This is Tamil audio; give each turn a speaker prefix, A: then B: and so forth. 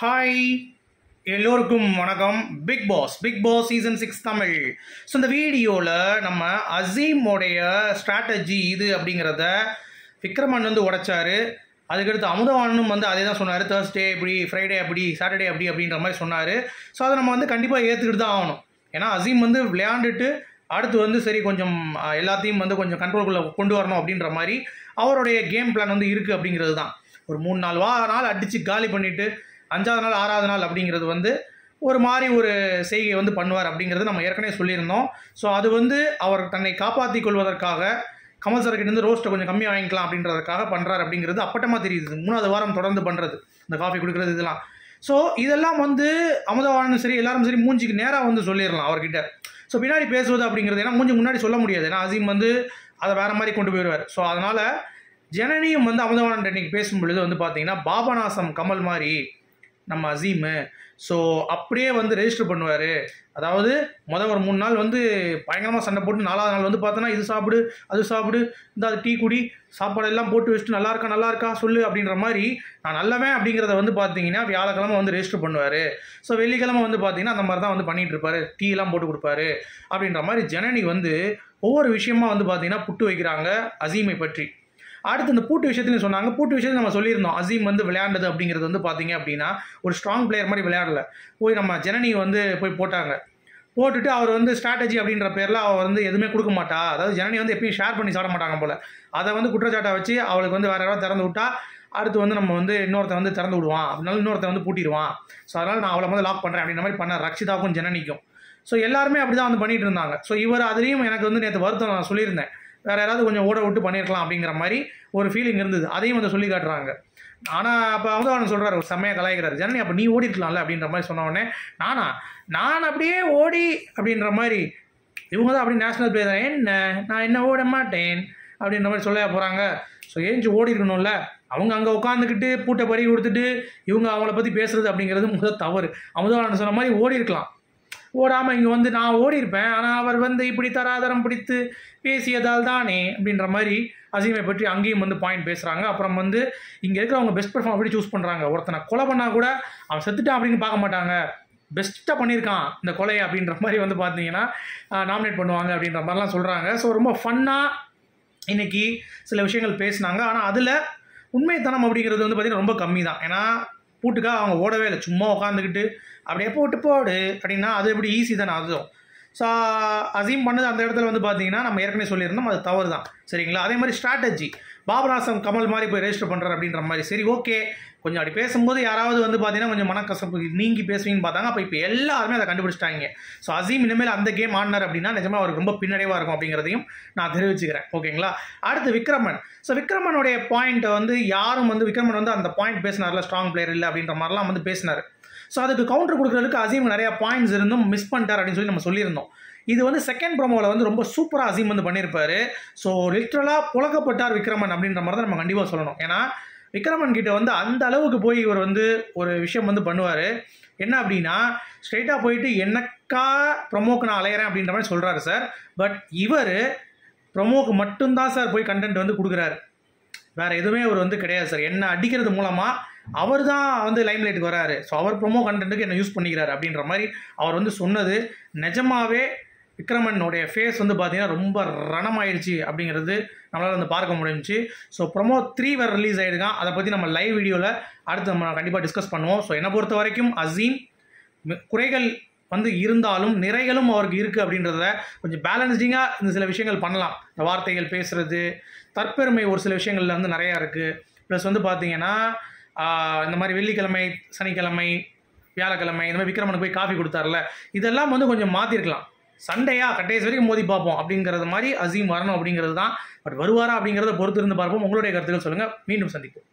A: ஹாய் எல்லோருக்கும் வணக்கம் big boss big boss season six Tamil so இந்த வீடியோவில் நம்ம அசீமோடைய ஸ்ட்ராட்டஜி இது அப்படிங்கிறத விக்ரமன் வந்து உடைச்சாரு அதுக்கடுத்து அமுதவாணனும் வந்து அதே தான் சொன்னார் தேர்ஸ்டே இப்படி ஃப்ரைடே அப்படி சாட்டர்டே அப்படி அப்படின்ற மாதிரி சொன்னார் ஸோ அதை நம்ம வந்து கண்டிப்பாக ஏற்றுக்கிட்டு தான் ஆகணும் ஏன்னா அசீம் வந்து விளையாண்டுட்டு அடுத்து வந்து சரி கொஞ்சம் அஹ், எல்லாத்தையும் வந்து கொஞ்சம் கண்ட்ரோல்குள்ளே கொண்டு வரணும் அப்படின்ற மாதிரி அவருடைய கேம் பிளான் வந்து இருக்குது அப்படிங்கிறது தான் ஒரு மூணு நாள் வா நாள் அடித்து காலி பண்ணிவிட்டு அஞ்சாவது நாள் ஆறாவது நாள் அப்படிங்கிறது வந்து ஒரு மாதிரி ஒரு செய்கை வந்து பண்ணுவார் அப்படிங்கிறது நம்ம ஏற்கனவே சொல்லியிருந்தோம் ஸோ அது வந்து அவர் தன்னை காப்பாற்றிக் கொள்வதற்காக கமல் சார் கிட்ட இருந்து ரோஸ்ட்டை கொஞ்சம் கம்மியாக வாங்கிக்கலாம் அப்படின்றதுக்காக பண்ணுறாரு அப்படிங்கிறது அப்பட்டமாக தெரியுது மூணாவது வாரம் தொடர்ந்து பண்ணுறது இந்த காஃபி குடிக்கிறது இதெல்லாம் ஸோ இதெல்லாம் வந்து அமுதவானும் சரி எல்லாரும் சரி மூஞ்சிக்கு நேராக வந்து சொல்லிடலாம் அவர்கிட்ட ஸோ பின்னாடி பேசுவது அப்படிங்கிறது ஏன்னா மூஞ்சி முன்னாடி சொல்ல முடியாது ஏன்னா அசீம் வந்து அதை வேற மாதிரி கொண்டு போயிடுவார் ஸோ அதனால் ஜனனியும் வந்து அமுதவானன் இன்னைக்கு பேசும் பொழுது வந்து பார்த்தீங்கன்னா பாபநாசம் கமல் மாதிரி நம்ம அசீமு ஸோ அப்படியே வந்து ரெஜிஸ்டர் பண்ணுவார் அதாவது மொதல் ஒரு மூணு நாள் வந்து பயங்கரமாக சண்டை போட்டு நாலாவது நாள் வந்து பார்த்தோன்னா இது சாப்பிடு அது சாப்பிடு இந்த அது டீ குடி சாப்பாடு எல்லாம் போட்டு வச்சுட்டு நல்லா இருக்கா நல்லா இருக்கா சொல்லு அப்படின்ற மாதிரி நான் நல்லவன் அப்படிங்கிறத வந்து பார்த்தீங்கன்னா வியாழக்கிழமை வந்து ரெஜிஸ்டர் பண்ணுவார் ஸோ வெள்ளிக்கிழமை வந்து பார்த்தீங்கன்னா அந்த மாதிரி தான் வந்து பண்ணிட்டு இருப்பாரு டீ எல்லாம் போட்டு கொடுப்பாரு அப்படின்ற மாதிரி ஜனனி வந்து ஒவ்வொரு விஷயமா வந்து பார்த்தீங்கன்னா புட்டு வைக்கிறாங்க அசீமை பற்றி அடுத்து இந்த பூட்டு விஷயத்துலையும் சொன்னாங்க பூட்டு விஷயத்துல நம்ம சொல்லியிருந்தோம் அசீம் வந்து விளையாண்டது அப்படிங்கிறது வந்து பார்த்தீங்க அப்படின்னா ஒரு ஸ்ட்ராங் பிளேயர் மாதிரி விளையாடல போய் நம்ம ஜனனி வந்து போய் போட்டாங்க போட்டுட்டு அவர் வந்து ஸ்ட்ராட்டஜி அப்படின்ற பேரில் அவர் வந்து எதுவுமே கொடுக்க மாட்டா அதாவது ஜனனி வந்து எப்பயும் ஷேர் பண்ணி சாப்பிட மாட்டாங்க போல் அதை வந்து குற்றச்சாட்டை வச்சு அவளுக்கு வந்து வேற யாராவது திறந்து விட்டா அடுத்து வந்து நம்ம வந்து இன்னொருத்தன் வந்து திறந்து விடுவான் அதனால இன்னொருத்தன் வந்து பூட்டிடுவான் ஸோ அதனால் நான் அவளை வந்து லாக் பண்ணுறேன் அப்படின்ற மாதிரி பண்ண ரக்ஷிதாவுக்கும் ஜனனிக்கும் ஸோ எல்லாருமே அப்படி தான் வந்து பண்ணிட்டு இருந்தாங்க ஸோ இவர் அதுலேயும் எனக்கு வந்து நேற்று வருத்தம் நான் சொல்லியிருந்தேன் வேற யாராவது கொஞ்சம் ஓட விட்டு பண்ணியிருக்கலாம் அப்படிங்கிற மாதிரி ஒரு ஃபீலிங் இருந்தது அதையும் வந்து சொல்லி காட்டுறாங்க ஆனால் அப்போ அவங்க அவன் சொல்கிறாரு ஒரு செம்மையாக கலாய்க்கிறாரு ஜனனி அப்போ நீ ஓடி இருக்கலாம்ல அப்படின்ற மாதிரி சொன்ன உடனே நானா நான் அப்படியே ஓடி அப்படின்ற மாதிரி இவங்க தான் அப்படி நேஷனல் பிளேயர் என்ன நான் என்ன ஓட மாட்டேன் அப்படின்ற மாதிரி சொல்ல போகிறாங்க ஸோ ஏஞ்சி ஓடி இருக்கணும்ல அவங்க அங்கே உட்காந்துக்கிட்டு பூட்டை பறி கொடுத்துட்டு இவங்க அவங்கள பற்றி பேசுறது அப்படிங்கிறது முதல் தவறு அமுதவாளன் சொன்ன மாதிரி ஓடி இருக்கலாம் ஓடாமல் இங்கே வந்து நான் ஓடி இருப்பேன் ஆனால் அவர் வந்து இப்படி தராதரம் பிடித்து பேசியதால் தானே அப்படின்ற மாதிரி அசீமை பற்றி அங்கேயும் வந்து பாயிண்ட் பேசுகிறாங்க அப்புறம் வந்து இங்கே இருக்கிறவங்க பெஸ்ட் பெர்ஃபார்ம் எப்படி சூஸ் பண்ணுறாங்க ஒருத்தனை கொலை பண்ணால் கூட அவன் செத்துட்டான் அப்படின்னு பார்க்க மாட்டாங்க பெஸ்ட்டாக பண்ணியிருக்கான் இந்த கொலையை அப்படின்ற மாதிரி வந்து பார்த்தீங்கன்னா நாமினேட் பண்ணுவாங்க அப்படின்ற மாதிரிலாம் சொல்கிறாங்க ஸோ ரொம்ப ஃபன்னாக இன்னைக்கு சில விஷயங்கள் பேசினாங்க ஆனால் அதில் உண்மைத்தனம் அப்படிங்கிறது வந்து பார்த்திங்கன்னா ரொம்ப கம்மி தான் ஏன்னா பூட்டுக்காக அவங்க ஓடவே இல்லை சும்மா உட்காந்துக்கிட்டு அப்படியே போட்டு போடு அப்படின்னா அது எப்படி ஈஸி தானே அதுவும் ஸோ அசீம் பண்ணது அந்த இடத்துல வந்து பார்த்தீங்கன்னா நம்ம ஏற்கனவே சொல்லியிருந்தோம் அது தவறு தான் சரிங்களா அதே மாதிரி ஸ்ட்ராட்டஜி பாபராசம் கமல் மாதிரி போய் ரெஜிஸ்டர் பண்ணுறாரு அப்படின்ற மாதிரி சரி ஓகே கொஞ்சம் அப்படி பேசும்போது யாராவது வந்து பார்த்தீங்கன்னா கொஞ்சம் மனக்கசப்பு நீங்கி பேசுவீங்கன்னு பார்த்தாங்க அப்போ இப்போ எல்லாருமே அதை கண்டுபிடிச்சிட்டாங்க ஸோ அசீம் இனிமேல் அந்த கேம் ஆடினார் அப்படின்னா நிஜமாக அவருக்கு ரொம்ப பின்னடைவாக இருக்கும் அப்படிங்கிறதையும் நான் தெரிவிச்சுக்கிறேன் ஓகேங்களா அடுத்து விக்ரமன் ஸோ விக்ரமனுடைய பாயிண்ட்டை வந்து யாரும் வந்து விக்ரமன் வந்து அந்த பாயிண்ட் பேசினார்ல ஸ்ட்ராங் பிளேயர் இல்லை அப்படின்ற மாதிரிலாம் வந்து பேசினார் ஸோ அதுக்கு கவுண்டர் கொடுக்குறதுக்கு அசீம் நிறைய பாயிண்ட்ஸ் இருந்தும் மிஸ் பண்ணிட்டார் அப்படின்னு சொல்லி நம்ம சொல்லியிருந்தோம் இது வந்து செகண்ட் ப்ரோமோவில் வந்து ரொம்ப சூப்பராக அசீம் வந்து பண்ணியிருப்பாரு ஸோ லிட்ரலாக புழக்கப்பட்டார் விக்ரமன் அப்படின்ற மாதிரி தான் நம்ம கண்டிப்பாக சொல்லணும் ஏன்னா விக்ரமன் கிட்ட வந்து அந்த அளவுக்கு போய் இவர் வந்து ஒரு விஷயம் வந்து பண்ணுவார் என்ன அப்படின்னா ஸ்ட்ரைட்டாக போயிட்டு எனக்கா ப்ரொமோக்கு நான் அலையிறேன் அப்படின்ற மாதிரி சொல்கிறாரு சார் பட் இவர் ப்ரொமோக்கு மட்டும்தான் சார் போய் கண்டென்ட் வந்து கொடுக்குறாரு வேற எதுவுமே அவர் வந்து கிடையாது சார் என்ன அடிக்கிறது மூலமாக அவர் தான் வந்து லைம் லைட்டுக்கு வராரு ஸோ அவர் ப்ரொமோ கண்டென்ட்டுக்கு என்ன யூஸ் பண்ணிக்கிறாரு அப்படின்ற மாதிரி அவர் வந்து சொன்னது நிஜமாவே விக்ரமனுடைய ஃபேஸ் வந்து பார்த்தீங்கன்னா ரொம்ப ரணமாயிடுச்சு அப்படிங்கிறது நம்மளால் வந்து பார்க்க முடிஞ்சுச்சு ஸோ ப்ரொமோ த்ரீ வேறு ரிலீஸ் ஆகிருக்கான் அதை பற்றி நம்ம லைவ் வீடியோவில் அடுத்து நம்ம கண்டிப்பாக டிஸ்கஸ் பண்ணுவோம் ஸோ என்னை பொறுத்த வரைக்கும் அசீம் மி- குறைகள் வந்து இருந்தாலும் நிறைகளும் அவருக்கு இருக்குது அப்படின்றத கொஞ்சம் பேலன்ஸ்டிங்காக இந்த சில விஷயங்கள் பண்ணலாம் இந்த வார்த்தைகள் பேசுறது தற்பெருமை ஒரு சில விஷயங்கள்ல வந்து நிறையா இருக்குது ப்ளஸ் வந்து பார்த்தீங்கன்னா ஆஹ், இந்த மாதிரி வெள்ளிக்கிழமை சனிக்கிழமை வியாழக்கிழமை இந்த மாதிரி விக்ரமனுக்கு போய் காஃபி கொடுத்தாருல இதெல்லாம் வந்து கொஞ்சம் மாற்றிருக்கலாம் சண்டையா கட்டேஸ் வரைக்கும் மோதி பார்ப்போம் அப்படிங்கிறது மாதிரி அசீம் வரணும் அப்படிங்கிறது தான் பட் வருவாரா அப்படிங்கிறத பொறுத்து இருந்து பார்ப்போம் உங்களுடைய கருத்துக்கள் சொல்லுங்கள் மீண்டும் சந்திப்போம்